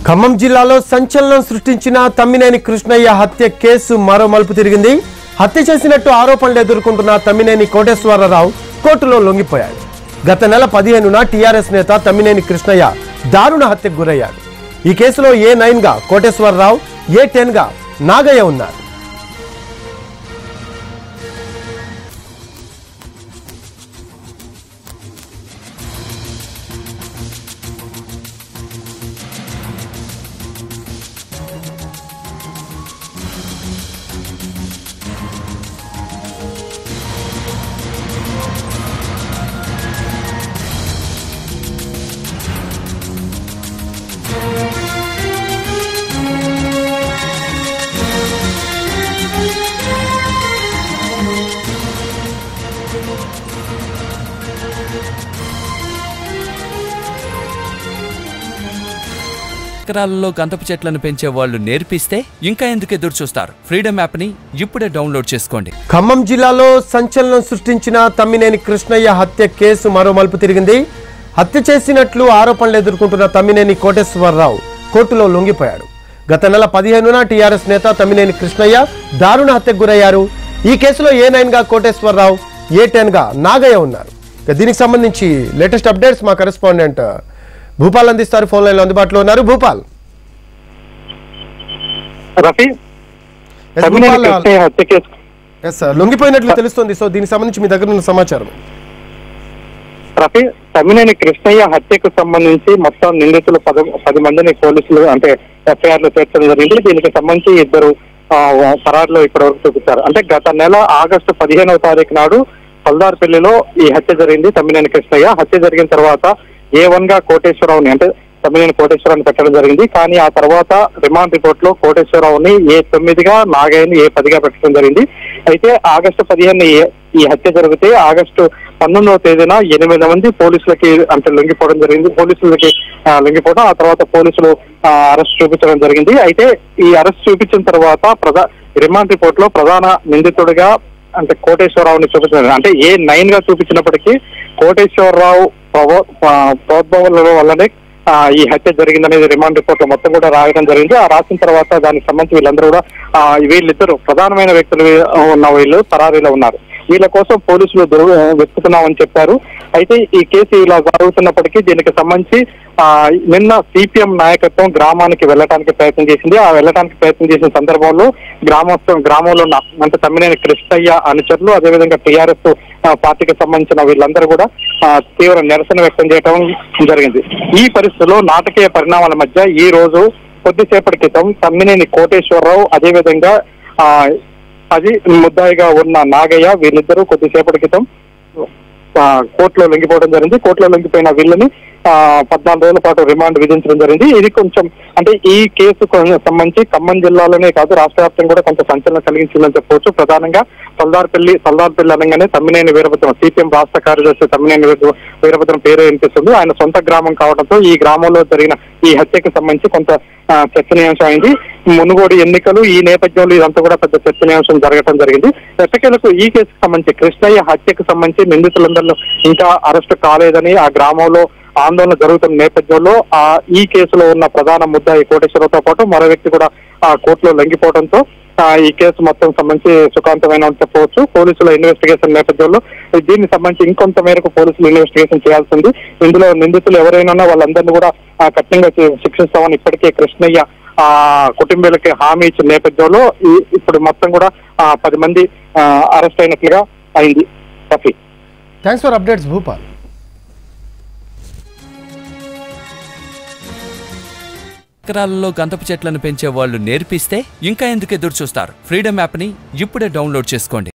ఖమ్మం జిల్లాలో సంచలనం సృష్టించిన తమ్మినేని కృష్ణయ్య హత్య కేసు మరో మలుపు తిరిగింది హత్య చేసినట్టు ఆరోపణలు ఎదుర్కొంటున్న తమ్మినేని కోటేశ్వరరావు కోర్టులో లొంగిపోయాడు గత నెల పదిహేనున టీఆర్ఎస్ నేత తమ్మినేని కృష్ణయ్య దారుణ హత్యకు గురయ్యాడు ఈ కేసులో ఏ నైన్ గా కోటేశ్వరరావు ఏ టెన్ గా నాగయ్య ఉన్నారు ఎకరాలలో గంధపు చెట్లను పెంచే వాళ్ళు నేర్పిస్తే ఇంకా ఎందుకు ఎదురు చూస్తారు ఫ్రీడమ్ యాప్ని ఇప్పుడే డౌన్లోడ్ చేసుకోండి ఖమ్మం జిల్లాలో సంచలనం సృష్టించిన తమ్మినేని కృష్ణయ్య హత్య కేసు మరో మలుపు తిరిగింది హత్య చేసినట్లు ఆరోపణలు ఎదుర్కొంటున్న తమ్మినేని కోటేశ్వరరావు కోర్టులో లొంగిపోయాడు గత నెల పదిహేనున టీఆర్ఎస్ నేత తమ్మినేని కృష్ణయ్య దారుణ హత్యకు గురయ్యారు ఈ కేసులో ఏ నైన్ గా కోటేశ్వరరావు ఏ టెన్ గా నాగయ్య ఉన్నారు ఇక దీనికి సంబంధించి లేటెస్ట్ అప్డేట్స్ మా కరెస్పాండెంట్ భూపాల్ అందిస్తారు ఫోన్ లైన్లో అందుబాటులో ఉన్నారు భూపాల్ రఫీ Yes, తమ్మినేని భూపాల్ కృష్ణయ్య హత్య కేసు ఎస్ సార్ లొంగిపోయినట్లు తెలుస్తుంది సో దీనికి సంబంధించి మీ దగ్గర ఉన్న సమాచారం రఫీ తమ్మినేని కృష్ణయ్య హత్యకు సంబంధించి మొత్తం నిందితులు పద పది మందిని పోలీసులు అంటే ఎఫ్ఐఆర్ లో చేర్చడం జరిగింది దీనికి సంబంధించి ఇద్దరు ఆ, పరారులో ఇప్పటి వరకు చూపించారు అంటే గత నెల ఆగస్టు పదిహేనవ తారీఖు నాడు పల్దార్పల్లిలో ఈ హత్య జరిగింది తమ్మినేని కృష్ణయ్య హత్య జరిగిన తర్వాత ఏ వన్ గా కోటేశ్వరరావుని అంటే తమ్మినేని కోటేశ్వరరావుని పెట్టడం జరిగింది కానీ ఆ తర్వాత రిమాండ్ రిపోర్ట్ లో కోటేశ్వరరావుని ఏ తొమ్మిదిగా నాగయ్యని ఏ పదిగా పెట్టడం జరిగింది అయితే ఆగస్టు పదిహేను ఈ హత్య జరిగితే ఆగస్టు పంతొమ్మిదవ తేదీన ఎనిమిది మంది పోలీసులకి అంటే లొంగిపోవడం జరిగింది పోలీసులకి ఆ, లొంగిపోవడం ఆ తర్వాత పోలీసులు ఆ, అరెస్ట్ చూపించడం జరిగింది అయితే ఈ అరెస్ట్ చూపించిన తర్వాత ప్రధా రిమాండ్ రిపోర్ట్ లో ప్రధాన నిందితుడిగా అంటే కోటేశ్వరరావుని చూపించడం అంటే ఏ నైన్ గా చూపించినప్పటికీ కోటేశ్వరరావు ప్రవో- ఆ, ప్రోద్బలం వల్లనే ఆ, ఈ హత్య జరిగిందనేది రిమాండ్ రిపోర్ట్ లో మొత్తం కూడా రాయడం జరిగింది ఆ రాసిన తర్వాత దానికి సంబంధించి వీళ్ళందరూ కూడా ఆ, వీళ్ళిద్దరు ప్రధానమైన వ్యక్తులు ఉన్న వీళ్ళు పరారీలో ఉన్నారు వీళ్ళ కోసం పోలీసులు దొరు వెతుకుతున్నామని చెప్పారు అయితే ఈ కేసు ఇలా జరుగుతున్నప్పటికీ దీనికి సంబంధించి ఆ, నిన్న సిపిఎం నాయకత్వం గ్రామానికి వెళ్ళడానికి ప్రయత్నం చేసింది ఆ వెళ్ళడానికి ప్రయత్నం చేసిన సందర్భంలో గ్రామస్థం గ్రామంలో ఉన్న అంటే తమ్మినేని కృష్ణయ్య అనుచరులు అదేవిధంగా టీఆర్ఎస్ పార్టీకి సంబంధించిన వీళ్ళందరూ కూడా ఆ, తీవ్ర నిరసన వ్యక్తం చేయడం జరిగింది ఈ పరిస్థితుల్లో నాటకీయ పరిణామాల మధ్య ఈ రోజు కొద్దిసేపటి క్రితం తమ్మినేని కోటేశ్వరరావు అదేవిధంగా ఆ, అది ముద్దాయిగా ఉన్న నాగయ్య వీళ్ళిద్దరూ కొద్దిసేపటి క్రితం ఆ, కోర్టులో లొంగిపోవడం జరిగింది కోర్టులో లొంగిపోయిన వీళ్ళని ఆ, పద్నాలుగు రోజుల పాటు రిమాండ్ విధించడం జరిగింది ఇది కొంచెం అంటే ఈ కేసు కొ- సంబంధించి ఖమ్మం జిల్లాలోనే కాదు రాష్ట్ర వ్యాప్తంగా కూడా కొంత సంచలనం కలిగించిందని చెప్పవచ్చు ప్రధానంగా సల్దార్పల్లి సల్దార్పల్లి అనగానే తమ్మినేని వీరభద్రం సిపిఎం రాష్ట్ర కార్యదర్శి తమ్మినేని వీర- వీరభద్రం పేరు వినిపిస్తుంది ఆయన సొంత గ్రామం కావడంతో ఈ గ్రామంలో జరిగిన ఈ హత్యకు సంబంధించి కొంత ఆ, చర్చనీయాంశం అయింది మునుగోడు ఎన్నికలు ఈ నేపథ్యంలో ఇదంతా కూడా పెద్ద చర్చనీయాంశం జరగడం జరిగింది ఎట్టకేలకు ఈ కేసుకు సంబంధించి కృష్ణయ్య హత్యకు సంబంధించి నిందితులందరూ ఇంకా అరెస్టు కాలేదని ఆ గ్రామంలో ఆందోళన జరుగుతున్న నేపథ్యంలో ఆ ఈ కేసులో ఉన్న ప్రధాన ముద్దాయి కోటేశ్వరరావుతో పాటు మరో వ్యక్తి కూడా ఆ కోర్టులో లొంగిపోవడంతో ఆ, ఈ కేసు మొత్తం సంబంధించి సుఖాంతమైన చెప్పవచ్చు పోలీసుల ఇన్వెస్టిగేషన్ నేపథ్యంలో దీనికి సంబంధించి ఇంకొంత మేరకు పోలీసులు ఇన్వెస్టిగేషన్ చేయాల్సి ఉంది ఇందులో నిందితులు ఎవరైనా ఉన్నా వాళ్ళందరినీ కూడా ఆ, కఠినంగా శి- శిక్షిస్తామని ఇప్పటికే కృష్ణయ్య ఆ కుటుంబీలకి హామీ ఇచ్చిన నేపథ్యంలో ఈ- ఇప్పుడు మొత్తం కూడా ఆ, పది మంది అరెస్ట్ అయినట్లుగా అయింది Rafi thanks for updates Bhupal ఎకరాలలో గంధపు చెట్లను పెంచే వాళ్ళు నేర్పిస్తే ఇంకా ఎందుకు ఎదురు చూస్తారు ఫ్రీడమ్ యాప్ని ఇప్పుడే డౌన్లోడ్ చేసుకోండి